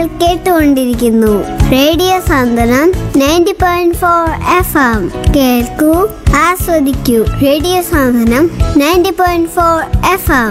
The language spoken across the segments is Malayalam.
കേട്ടുകൊണ്ടിരിക്കുന്നു radio Santhwanam ninety point four F M കേൾക്കൂ ആസ്വദിക്കൂ radio Santhwanam ninety point four F M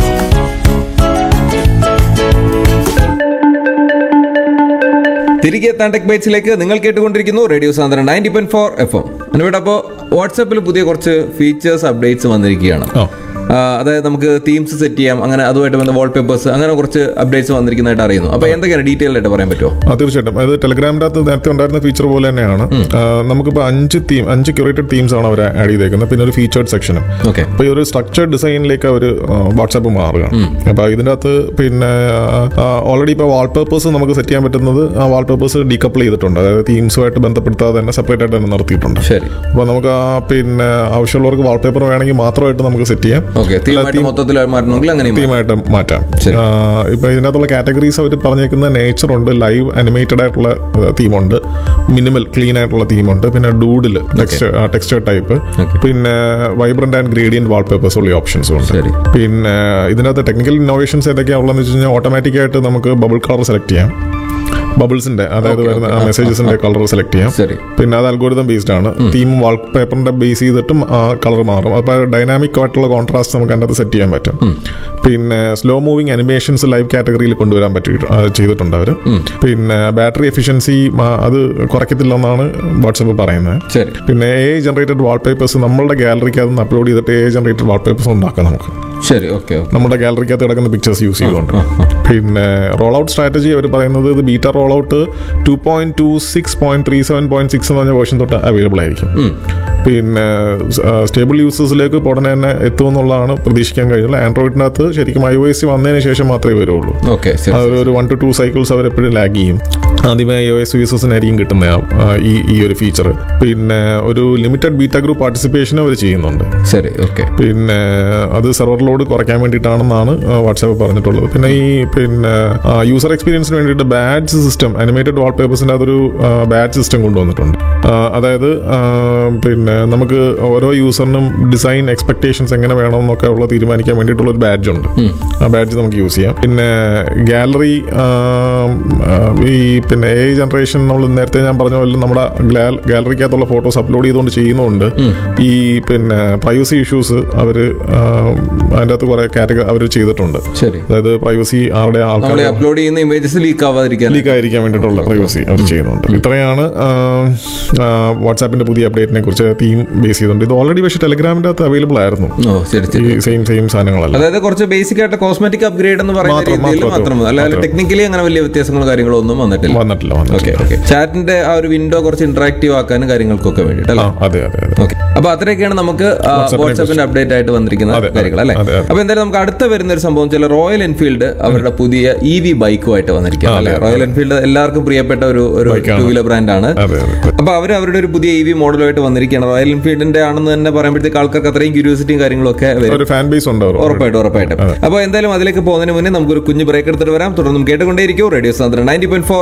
തിരികെ എത്താൻ ടെക് ബൈറ്റ്സിലേക്ക് നിങ്ങൾ കേട്ടുകൊണ്ടിരിക്കുന്നു റേഡിയോ സാന്ദ്രൻ ninety point four F M അനുവേട്ട് അപ്പോൾ വാട്സാപ്പിൽ പുതിയ കുറച്ച് ഫീച്ചേഴ്സ് അപ്ഡേറ്റ്സ് വന്നിരിക്കുകയാണ് ഓ. ആ, അതായത് നമുക്ക് തീംസ് സെറ്റ് ചെയ്യാം അങ്ങനെ അതുമായിട്ട് ബന്ധ വാൾപേപ്പേഴ്സ് അങ്ങനെ കുറച്ച് അപ്ഡേറ്റ്സ് വന്നിരിക്കുന്നതായിട്ട് അറിയുന്നു അപ്പോൾ എന്തൊക്കെയാണ് ഡീറ്റെയിൽ ആയിട്ട് പറയാൻ പറ്റുമോ ആ തീർച്ചയായിട്ടും അത് ടെലഗ്രാമിൻ്റെ അകത്ത് നേരത്തെ ഉണ്ടായിരുന്ന ഫീച്ചർ പോലെ തന്നെയാണ് ആ, നമുക്കിപ്പോൾ അഞ്ച് തീം അഞ്ച് ക്യൂറേറ്റഡ് തീംസ് ആണ് അവർ ആഡ് ചെയ്തേക്കുന്നത് പിന്നെ ഒരു ഫീച്ചേർഡ് സെക്ഷനും ഓക്കെ അപ്പോൾ ഈ ഒരു സ്ട്രക്ചർഡ് ഡിസൈനിലേക്ക് അവർ വാട്സാപ്പ് മാറുകയാണ് അപ്പോൾ ഇതിൻ്റെ അകത്ത് പിന്നെ ഓൾറെഡി ഇപ്പോൾ വാൾപേപ്പേഴ്സ് നമുക്ക് സെറ്റ് ചെയ്യാൻ പറ്റുന്നത് ആ വാൾപേപ്പേഴ്സ് ഡീകപ്പിൾ ചെയ്തിട്ടുണ്ട് അതായത് തീംസുമായിട്ട് ബന്ധപ്പെടുത്താതെ തന്നെ സെപ്പറേറ്റ് ആയിട്ട് തന്നെ നിർത്തിയിട്ടുണ്ട് ശരി അപ്പോൾ നമുക്ക് ആ പിന്നെ ആവശ്യമുള്ളവർക്ക് വാൾപേപ്പർ വേണമെങ്കിൽ മാത്രമായിട്ട് നമുക്ക് സെറ്റ് ചെയ്യാം ഓക്കെ തീമായിട്ട് മൊത്തത്തിൽ മാറണമെങ്കിൽ അങ്ങനെയും മാറാം. തീമായിട്ട് മാറ്റാം ശരി. ആ, ഇപ്പൊ ഇതിനകത്തുള്ള കാറ്റഗറീസ് അവർ പറഞ്ഞേക്കുന്ന നേച്ചർ ഉണ്ട് ലൈവ് അനിമേറ്റഡ് ആയിട്ടുള്ള തീമുണ്ട് മിനിമൽ ക്ലീൻ ആയിട്ടുള്ള തീമുണ്ട് പിന്നെ doodle text texture type Okay. പിന്നെ വൈബ്രന്റ് ആൻഡ് ഗ്രേഡിയന്റ് വാൾപേപ്പേഴ്സ് ഉള്ള ഓപ്ഷൻസും ഉണ്ട് ശരി. പിന്നെ ഇതിനകത്ത് ടെക്നിക്കൽ ഇന്നോവേഷൻസ് ഏതൊക്കെയാണ് ഉള്ളതെന്ന് വെച്ച് കഴിഞ്ഞാൽ ഓട്ടോമാറ്റിക് ആയിട്ട് നമുക്ക് ബബിൾ കളർ സെലക്ട് ചെയ്യാം ബബിൾസിന്റെ അതായത് Okay, വരുന്ന okay. ആ, മെസ്സേജസിന്റെ കളർ സെലക്ട് ചെയ്യാം ശരി പിന്നെ അത് അൽഗോരിതം ബേസ്ഡ് ആണ് തീം വാൾ പേപ്പറിന്റെ ബേസ് ചെയ്തിട്ടും ആ കളർ മാറും അപ്പോൾ ഡൈനാമിക് ആയിട്ടുള്ള കോൺട്രാസ്റ്റ് നമുക്ക് അതിനകത്ത് സെറ്റ് ചെയ്യാൻ പറ്റും പിന്നെ സ്ലോ മൂവിങ് അനിമേഷൻസ് ലൈവ് കാറ്റഗറിയിൽ കൊണ്ടുവരാൻ പറ്റി ആ, ചെയ്തിട്ടുണ്ട് അവർ പിന്നെ ബാറ്ററി എഫിഷ്യൻസി അത് കുറയ്ക്കത്തില്ലെന്നാണ് വാട്സപ്പ് പറയുന്നത് ശരി പിന്നെ എ ജനറേറ്റഡ് വാൾപേപ്പേഴ്സ് നമ്മളുടെ ഗാലറിക്ക് അതൊന്ന് അപ്ലോഡ് ചെയ്തിട്ട് എ ജനറേറ്റഡ് വാൾപേപ്പേഴ്സ് ഉണ്ടാക്കാം നമുക്ക് ശരി ഓക്കെ ഓക്കെ നമ്മുടെ ഗാലറിക്കകത്ത് കിടക്കുന്ന പിക്ചേഴ്സ് യൂസ് ചെയ്തുകൊണ്ട് പിന്നെ റോൾ ഔട്ട് സ്ട്രാറ്റജി അവർ പറയുന്നത് ഇത് beta roll out two point two six point three seven point six എന്ന് പറഞ്ഞ വേർഷൻ തൊട്ട് അവൈലബിൾ ആയിരിക്കും പിന്നെ സ്റ്റേബിൾ യൂസേഴ്സിലേക്ക് ഉടനെ തന്നെ എത്തുമെന്നുള്ളതാണ് പ്രതീക്ഷിക്കാൻ കഴിയുന്നത് ആൻഡ്രോയിഡിനകത്ത് ശരിക്കും ഐ ഒ എസ് വന്നതിന് ശേഷം മാത്രമേ വരുള്ളൂ ഓക്കെ ശരി അതൊരു ഒരു വൺ ടു ടു സൈക്കിൾസ് അവർ എപ്പോഴും ലാഗ് ചെയ്യും ആദ്യമേ ഐ ഒ എസ് യൂസേഴ്സിനായിരിക്കും കിട്ടുന്ന ആ, ഈ ഈ ഒരു ഫീച്ചർ പിന്നെ ഒരു ലിമിറ്റഡ് ബീറ്റ ഗ്രൂപ്പ് പാർട്ടിസിപ്പേഷൻ അവർ ചെയ്യുന്നുണ്ട് ശരി ഓക്കെ പിന്നെ അത് സെർവർ ലോഡ് കുറയ്ക്കാൻ വേണ്ടിയിട്ടാണെന്നാണ് വാട്സാപ്പ് പറഞ്ഞിട്ടുള്ളത് പിന്നെ ഈ പിന്നെ യൂസർ എക്സ്പീരിയൻസിന് വേണ്ടിയിട്ട് ബാഡ്ജ് സിസ്റ്റം അനിമേറ്റഡ് വാൾപേപ്പേഴ്സിൻ്റെ അതൊരു ബാഡ്ജ് സിസ്റ്റം കൊണ്ടുവന്നിട്ടുണ്ട് ആ, അതായത് ആ, പിന്നെ നമുക്ക് ഓരോ യൂസറിനും ഡിസൈൻ എക്സ്പെക്ടേഷൻസ് എങ്ങനെ വേണമെന്നൊക്കെ ഉള്ള തീരുമാനിക്കാൻ വേണ്ടിയിട്ടുള്ള ഒരു ബാഡ്ജ് ഉണ്ട് ആ ബാഡ്ജ് നമുക്ക് യൂസ് ചെയ്യാം പിന്നെ ഗാലറി ഈ പിന്നെ എ ജനറേഷൻ നമ്മൾ നേരത്തെ ഞാൻ പറഞ്ഞ പോലെ നമ്മുടെ ഗാലറിക്കകത്തുള്ള ഫോട്ടോസ് അപ്ലോഡ് ചെയ്തുകൊണ്ട് ചെയ്യുന്നതുകൊണ്ട് ഈ പിന്നെ പ്രൈവസി ഇഷ്യൂസ് അവർ അതിൻ്റെ അകത്ത് കുറെ കാറ്റഗറി അവർ ചെയ്തിട്ടുണ്ട് ശരി അതായത് പ്രൈവസി ആരുടെ ആൾക്കാർ നമ്മൾ അപ്ലോഡ് ചെയ്യുന്ന ഇമേജസ് ലീക്ക് ആവാതിരിക്കാൻ ലീക്ക് ആയിരിക്കാൻ വേണ്ടിയിട്ടുള്ള പ്രൈവസി അവർ ചെയ്യുന്നുണ്ട് ഇത്രയാണ് വാട്സാപ്പിന്റെ പുതിയ അപ്ഡേറ്റിനെ കുറിച്ച് തീം ബേസ് ചെയ്തുകൊണ്ട് ഇത് ഓൾറെഡി പക്ഷേ ടെലിഗ്രാമിന്റെ അകത്ത് അവൈലബിൾ ആയിരുന്നു ഓ ശരി ഈ ശരി സെയിം സെയിം സാധനങ്ങളല്ല അതായത് കുറച്ച് ബേസിക് ആയിട്ട് കോസ്മെറ്റിക് അപ്ഗ്രേഡ് എന്ന് പറയുന്ന മാത്രം, രീതിയിൽ മാത്രം, മാത്രം അല്ലാതെ മാത്രം. ടെക്നിക്കലി അങ്ങനെ വലിയ വ്യത്യാസങ്ങളോ കാര്യങ്ങളോ ഒന്നും വന്നിട്ടില്ല വന്നിട്ടില്ല ഓക്കെ വന്നിട്ടില്ല ഓക്കെ ചാറ്റിന്റെ ആ ഒരു വിൻഡോ കുറച്ച് ഇന്ററാക്റ്റീവ് ആക്കാനും കാര്യങ്ങൾക്കൊക്കെ ആ വേണ്ടിയിട്ടല്ലേ അതെ അതെ അതെ ഓക്കെ അപ്പൊ അത്രയൊക്കെയാണ് നമുക്ക് ആ, വാട്സാപ്പിനെ വാട്സാപ്പിന്റെ അപ്ഡേറ്റ് ആയിട്ട് വന്നിരിക്കുന്ന അതെ, അതെ, കാര്യങ്ങൾ അല്ലേ അതെ, അതെ. അപ്പൊ എന്തായാലും നമുക്ക് അടുത്ത വരുന്ന ഒരു സംഭവം ചില റോയൽ എൻഫീൽഡ് അവരുടെ പുതിയ ഇ വി ബൈക്കുമായിട്ട് വന്നിരിക്കുകയാണ് ആ, അല്ലേ അതെ, റോയൽ എൻഫീൽഡ് എല്ലാവർക്കും പ്രിയപ്പെട്ട ഒരു ഒരു ബൈക്കാണ്. ടൂ വീലർ ബ്രാൻഡാണ് അതെ അതെ അപ്പൊ അവർ അവരുടെ ഒരു പുതിയ ഇ വി മോഡലുമായിട്ട് വന്നിരിക്കുകയാണ് റോയൽ എൻഫീൽഡിന്റെ ആണെന്ന് തന്നെ പറയുമ്പോഴത്തേക്ക് ആൾക്കാർക്ക് അത്രയും ക്യൂരിയോസിറ്റിയും കാര്യങ്ങളും ഒക്കെ വരും ഒരു ഫാൻ ബേസ് ഉണ്ട് അവർ ഉറപ്പായിട്ടും ഉറപ്പായിട്ടും അപ്പോൾ എന്തായാലും അതിലേക്ക് പോകുന്നതിന് മുന്നേ നമുക്കൊരു കുഞ്ഞു ബ്രേക്ക് എടുത്തിട്ട് വരാം തുടർന്നും കേട്ടുകൊണ്ടേയിരിക്കും റേഡിയോ സാന്ദ്രൻ നയൻറ്റി പോയിന്റ് ഫോർ